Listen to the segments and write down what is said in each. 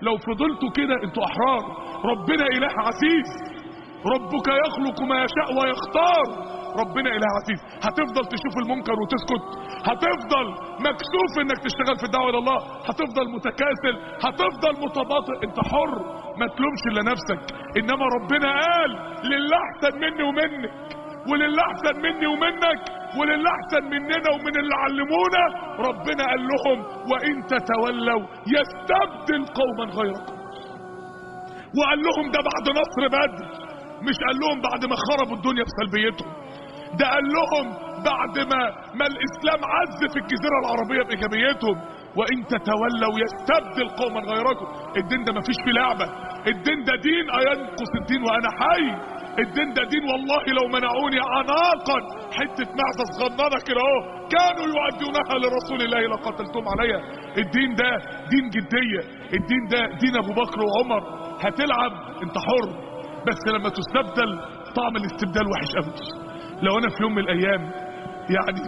لو فضلتوا كده انتوا احرار ربنا اله عزيز ربك يخلق ما يشاء ويختار ربنا اله عزيز هتفضل تشوف المنكر وتسكت هتفضل مكسوف انك تشتغل في الدعوه الى الله هتفضل متكاسل هتفضل متباطئ انت حر ما تلومش الا نفسك انما ربنا قال لله احسن مني ومنك ولله احسن مني ومنك ولله احسن مننا ومن اللي علمونا ربنا قال لهم وان تتولوا يستبدل قوما غيركم وقال لهم ده بعد نصر بدر مش قال لهم بعد ما خربوا الدنيا بسلبيتهم ده قال لهم بعد ما ما الاسلام عز في الجزيره العربيه بايجابيتهم وان تتولوا يستبدل قوما غيركم الدين ده مفيش فيه لعبه الدين ده دين اينقص الدين وانا حي الدين ده دين والله لو منعوني عناقا حته معزه صغننه كده اهو كانوا يؤدونها لرسول الله لقتلتم عليها الدين ده دين جديه الدين ده دين ابو بكر وعمر هتلعب انت حر بس لما تستبدل طعم الاستبدال وحش قوي لو انا في يوم من الايام يعني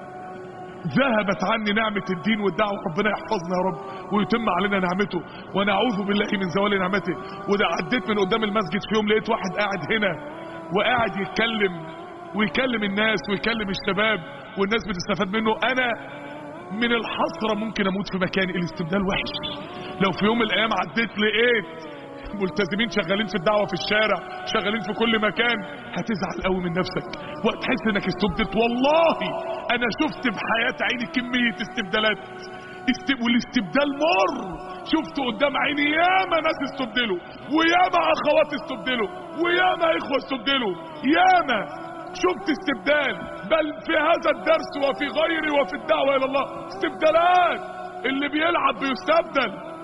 ذهبت عني نعمة الدين والدعوة ربنا يحفظنا يا رب ويتم علينا نعمته ونعوذ بالله من زوال نعمته وده عديت من قدام المسجد في يوم لقيت واحد قاعد هنا وقاعد يتكلم ويكلم الناس ويكلم الشباب والناس بتستفاد منه انا من الحسرة ممكن اموت في مكاني الاستبدال وحش لو في يوم من الايام عديت لقيت ملتزمين شغالين في الدعوه في الشارع شغالين في كل مكان هتزعل قوي من نفسك وهتحس انك استبدلت والله انا شفت بحياه عيني كميه استبدالات است... والاستبدال مر شفت قدام عيني ياما ناس استبدلوا وياما اخوات استبدلوا وياما اخوه استبدلوا ياما شفت استبدال بل في هذا الدرس وفي غيره وفي الدعوه الى الله استبدالات اللي بيلعب بيستبدل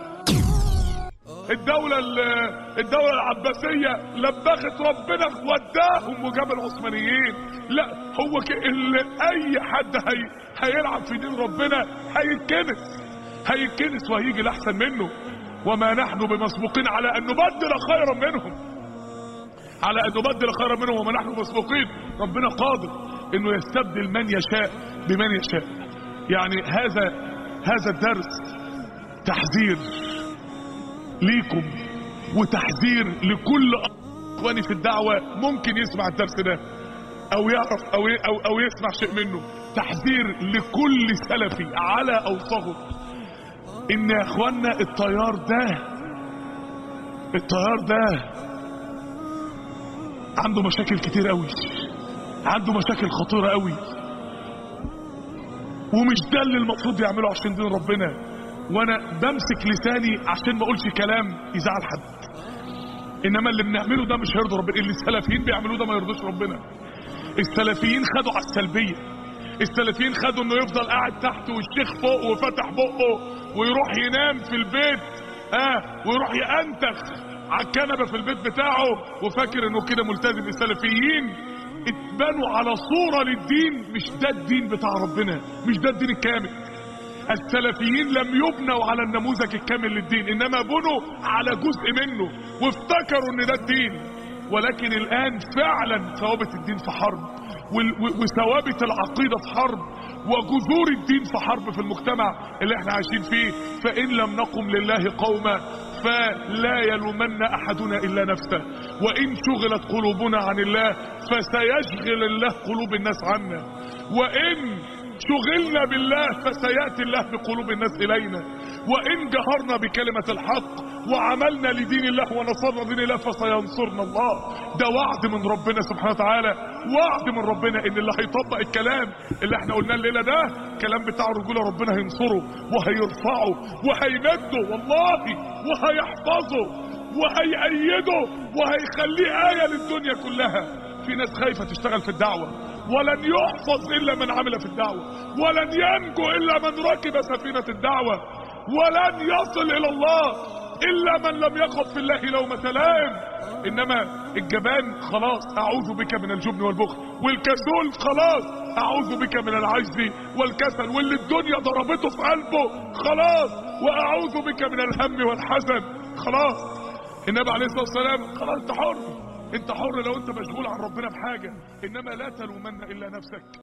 الدولة الدولة العباسية لبخت ربنا وداهم وجاب العثمانيين لا هو اللي اي حد هي هيلعب في دين ربنا هيتكنس هيتكنس وهيجي الاحسن منه وما نحن بمسبوقين على ان نبدل خيرا منهم على ان نبدل خيرا منهم وما نحن مسبوقين ربنا قادر انه يستبدل من يشاء بمن يشاء يعني هذا هذا الدرس تحذير ليكم وتحذير لكل اخواني في الدعوه ممكن يسمع الدرس ده او يعرف او او او يسمع شيء منه تحذير لكل سلفي على او صغر ان يا اخوانا التيار ده التيار ده عنده مشاكل كتير قوي عنده مشاكل خطيره قوي ومش ده اللي المفروض يعمله عشان دين ربنا وانا بمسك لساني عشان ما اقولش كلام يزعل حد انما اللي بنعمله ده مش هيرضي ربنا اللي السلفيين بيعملوه ده ما يرضيش ربنا السلفيين خدوا على السلبيه السلفيين خدوا انه يفضل قاعد تحت والشيخ فوق وفتح بقه ويروح ينام في البيت اه ويروح ينتخ على الكنبه في البيت بتاعه وفاكر انه كده ملتزم السلفيين اتبنوا على صوره للدين مش ده الدين بتاع ربنا مش ده الدين الكامل السلفيين لم يبنوا على النموذج الكامل للدين انما بنوا على جزء منه وافتكروا ان ده الدين ولكن الان فعلا ثوابت الدين في حرب وثوابت العقيدة في حرب وجذور الدين في حرب في المجتمع اللي احنا عايشين فيه فان لم نقم لله قوما فلا يلومن احدنا الا نفسه وان شغلت قلوبنا عن الله فسيشغل الله قلوب الناس عنا وان شغلنا بالله فسيأتي الله بقلوب الناس إلينا وإن جهرنا بكلمة الحق وعملنا لدين الله ونصرنا دين الله فسينصرنا الله ده وعد من ربنا سبحانه وتعالى وعد من ربنا ان اللي هيطبق الكلام اللي احنا قلناه الليله ده كلام بتاع الرجوله ربنا هينصره وهيرفعه وهيمده والله وهيحفظه وهيأيده وهيخليه آية للدنيا كلها في ناس خايفة تشتغل في الدعوة ولن يحفظ الا من عمل في الدعوه ولن ينجو الا من ركب سفينه الدعوه ولن يصل الى الله الا من لم يخف في الله لومه لائم انما الجبان خلاص اعوذ بك من الجبن والبخل والكسول خلاص اعوذ بك من العجز والكسل واللي الدنيا ضربته في قلبه خلاص واعوذ بك من الهم والحزن خلاص النبي عليه الصلاه والسلام خلاص انت حر انت حر لو انت مشغول عن ربنا بحاجه انما لا تلومن الا نفسك